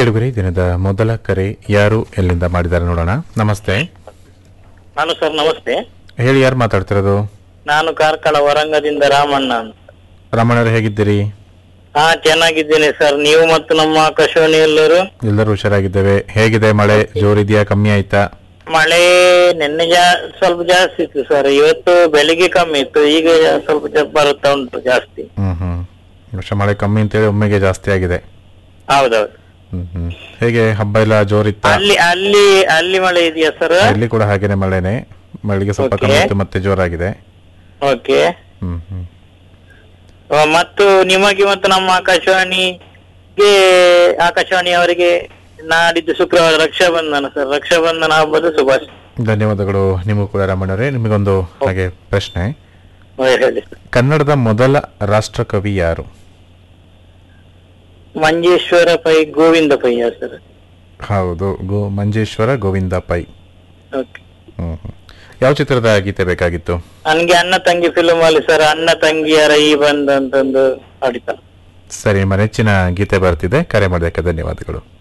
ಕೇಳುಗರೆ ದಿನದ ಮೊದಲ ಕರೆ ಯಾರು ಎಲ್ಲಿಂದ ಮಾಡಿದ್ದಾರೆ ನೋಡೋಣ ನಮಸ್ತೆ ನಾನು ಸರ್ ನಮಸ್ತೆ ಹೇಳಿ ಯಾರು ಮಾತಾಡ್ತಿರೋದು ನಾನು ಕಾರ್ಕಳ ವರಂಗದಿಂದ ರಾಮಣ್ಣ ಅಂತ ರಮಣರು ಹೇಗಿದ್ದೀರಿ ಹಾ ಚೆನ್ನಾಗಿದ್ದೇನೆ ಸರ್ ನೀವು ಮತ್ತು ನಮ್ಮ ಆಕಾಶವಾಣಿ ಎಲ್ಲರೂ ಎಲ್ಲರೂ ಹುಷಾರಾಗಿದ್ದೇವೆ ಹೇಗಿದೆ ಮಳೆ ಜೋರಿದೆಯಾ ಕಮ್ಮಿ ಆಯ್ತಾ ಮಳೆ ನಿನ್ನೆ ಜಾ ಸ್ವಲ್ಪ ಜಾಸ್ತಿ ಇತ್ತು ಸರ್ ಇವತ್ತು ಬೆಳಿಗ್ಗೆ ಕಮ್ಮಿ ಇತ್ತು ಈಗ ಸ್ವಲ್ಪ ಜ- ಬರುತ್ತಾ ಉಂಟು ಜಾಸ್ತಿ ಹ್ಮ್ ಹ್ಮ್ ಈ ವರ್ಷ ಮಳೆ ಕಮ್ಮಿ ಅಂತೇಳಿ ಒಮ್ಮೆಗೆ ಜಾಸ್ತಿ ಆಗಿದೆ ಹೌದೌದು ಹ್ಮ್ ಹ್ಮ್ ಹೇಗೆ ಹಬ್ಬ ಎಲ್ಲ ಜೋರಿತ್ತ ಅಲ್ಲಿ ಅಲ್ಲಿ ಅಲ್ಲಿ ಮಳೆ ಇದೆಯಾ ಸರ್ ಇಲ್ಲಿ ಕೂಡ ಹಾಗೇನೆ ಮಳೆನೆ ಮಳೆಗೆ ಸ್ವಲ್ಪ Okay. ಕಮ್ಮಿ ಇತ್ತು ಮತ್ತೆ ಜೋರಾಗಿದೆ ಓಕೆ ಹ್ಮ್ ಹ್ಮ್ ಮತ್ತು ನಿಮಗೆ ಮತ್ತು ನಮ್ಮ ಆಕಾಶವಾಣಿಗೆ ಆಕಾಶವಾಣಿ ಅವರಿಗೆ ನಾಡಿದ್ದು ಶುಕ್ರವಾರ ರಕ್ಷಾಬಂಧನ ಸರ್ ರಕ್ಷಾಬಂಧನ ಹಬ್ಬದ ಶುಭಾಶಯ ಧನ್ಯವಾದಗಳು ನಿಮಗೂ ಕೂಡ ರಮಣರೇ ನಿಮಗೊಂದು ಹಾಗೆ ಪ್ರಶ್ನೆ ಹಾ, ಹೇಳಿ ಸರ್ ಕನ್ನಡದ ಮೊದಲ ರಾಷ್ಟ್ರಕವಿ ಯಾರು ಮಂಜೇಶ್ವರ ಪೈ ಗೋವಿಂದ ಪಯ್ಯ ಸರ್ ಹೌದು ಗೋ ಮಂಜೇಶ್ವರ ಗೋವಿಂದ ಪೈ ಓಕೆ ಹ್ಮ್ ಹ್ಮ್. ಯಾವ ಚಿತ್ರದ ಗೀತೆ ಬೇಕಾಗಿತ್ತು ನನ್ಗೆ ಅಣ್ಣ ತಂಗಿ ಫಿಲ್ಮ್ ಅಲ್ಲಿ ಸರ್ ಅಣ್ಣ ತಂಗಿಯರ ಈ ಬಂದ ಅಂತಂದು ಹಾಡಿತ ಸರಿ ನಿಮ್ಮ ನೆಚ್ಚಿನ ಗೀತೆ ಬರ್ತಿದೆ ಕರೆ ಮಾಡೋದಕ್ಕೆ ಧನ್ಯವಾದಗಳು